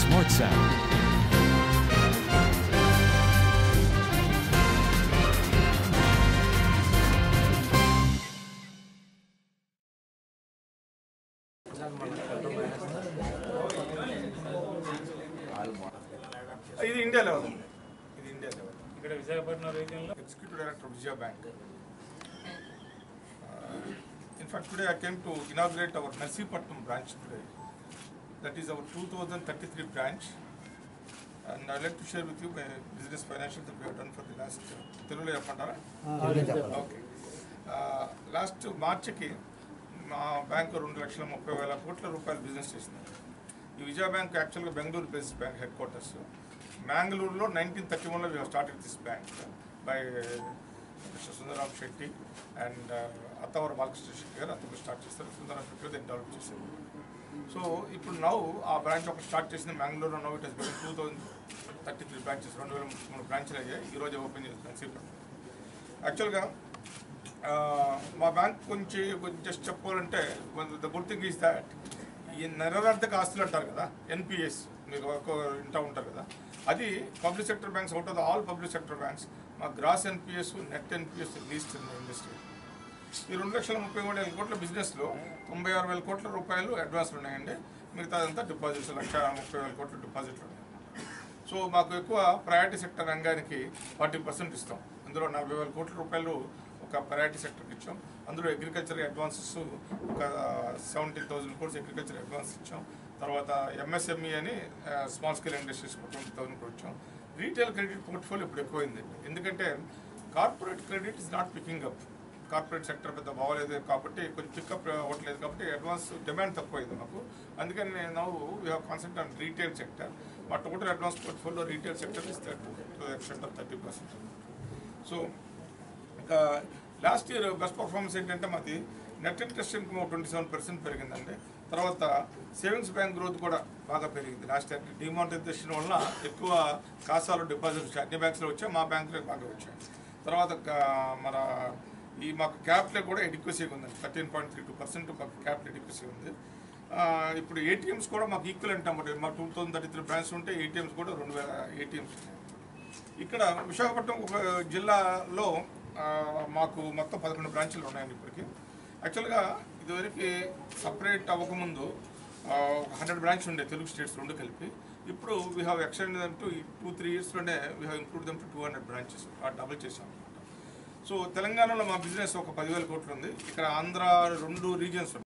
Smart Sound. ఇది India level ఇది India level ఇక్కడ విశాఖపట్నం రీజియన్లో executive director Vijaya Bank in fact today I came to inaugurate our Narsipatnam branch today that is our two thousand thirty three branch and I like to share with you my business financial that we done for the last తెలుగులో చెప్పంటారా okay last మార్చికి మా bank రెండు లక్షల ముప్పై వేల కోట్ల రూపాయలు business చేసింది ఈ విజయ బ్యాంక్ యాక్చువల్గా Bengaluru based bank headquarters మ్యాంగ్లూరులో నైన్టీన్ థర్టీ వన్లో we started this bank by mister Sundararam Shetty and Attavara Balakrishna Shetty garu అతను స్టార్ట్ చేస్తారు సుందరరామ్ శెట్టి గారు దీన్ని డెవలప్ చేశారు సో ఇప్పుడు నవ్వు ఆ బ్రాంచ్ ఒక స్టార్ట్ చేసింది మ్యాంగ్లూరులో now it has become two thousand thirty three branches రెండు వేల మూడు బ్రాంచ్లు అయ్యాయి ఈరోజు ఓపెన్ చేస్తున్నాం సీపర్ యాక్చువల్గా ఆ, మా బ్యాంక్ గురించి జస్ట్ చెప్పాలంటే the good thing is that ఈ నెరవేర్ధక ఆస్తులు అంటారు కదా ఎన్పిఎస్ మీరు ఒక వింటూ ఉంటారు కదా అది public sector banks out of the all public sector banks మా gross NPAs net NPAs least in industry ఈ రెండు లక్షల ముప్పై మూడు వేల కోట్ల బిజినెస్లో తొంభై ఆరు వేల కోట్ల రూపాయలు అడ్వాన్స్లు ఉన్నాయండి మిగతాదంతా డిపాజిట్స్ లక్ష ముప్పై వేల కోట్ల డిపాజిట్లు ఉన్నాయి సో మాకు ఎక్కువ ప్రయారిటీ సెక్టర్ రంగానికి ఫార్టీ పర్సెంట్ ఇస్తాం అందులో నలభై వేల కోట్ల రూపాయలు ఒక ప్రయారిటీ సెక్టర్కి ఇచ్చాం అందులో అగ్రికల్చర్ అడ్వాన్సెస్ ఒక seventeen thousand crores agriculture advance ఇచ్చాం తర్వాత ఎంఎస్ఎంఈ అని small scale industries twenty thousand కూడా ఇచ్చాం రీటైల్ క్రెడిట్ పోర్ట్ఫోలియో ఇప్పుడు ఎక్కువైంది ఎందుకంటే corporate credit is not picking up corporate sector పెద్ద బాగోలేదు కాబట్టి కొంచెం పికప్ అవ్వట్లేదు కాబట్టి అడ్వాన్స్ డిమాండ్ తక్కువైంది మాకు అందుకని నేను we have concept on retail sector మా total advance portfolio retail sector is thirty to extent of thirty percent so ఇంకా లాస్ట్ ఇయర్ బెస్ట్ పర్ఫార్మెన్స్ ఏంటంటే మాది net interest income twenty seven percent పెరిగిందండి తర్వాత సేవింగ్స్ బ్యాంక్ గ్రోత్ కూడా బాగా పెరిగింది last year demonetisation వల్ల ఎక్కువ కాసాలు డిపాజిట్ వచ్చాయి అన్ని బ్యాంక్స్లో వచ్చాయి మా బ్యాంకులో బాగా వచ్చాయి తర్వాత కా- మన ఈ మాకు క్యాపిటల్ కూడా ఎడిక్వసీ ఉందండి thirteen point three two percent మాకు క్యాపిటల్ ఎడిక్వసీ ఉంది ఆ, ఇప్పుడు ఏటీఎమ్స్ కూడా మాకు ఈక్వల్ అంటాం మా two thousand thirty three branch ఉంటే ఏటీఎమ్స్ కూడా రెండు వేల ఏటీఎమ్స్ ఉన్నాయి ఇక్కడ విశాఖపట్నం ఒక జిల్లాలో ఆ, మాకు మొత్తం పదకొండు బ్రాంచ్లు ఉన్నాయండి ఇప్పటికి యాక్చువల్గా ఇదివరకు సపరేట్ అవ్వకముందు ఆ, ఒక హండ్రెడ్ బ్రాంచ్ ఉండే తెలుగు స్టేట్స్ రెండు కలిపి ఇప్పుడు we have extend them to two three ఇయర్స్లోనే we have improve them to two hundred branches double చేసాం అనమాట సో తెలంగాణలో మా బిజినెస్ ఒక పదివేల కోట్లు ఉంది ఇక్కడ ఆంధ్ర రెండు రీజియన్స్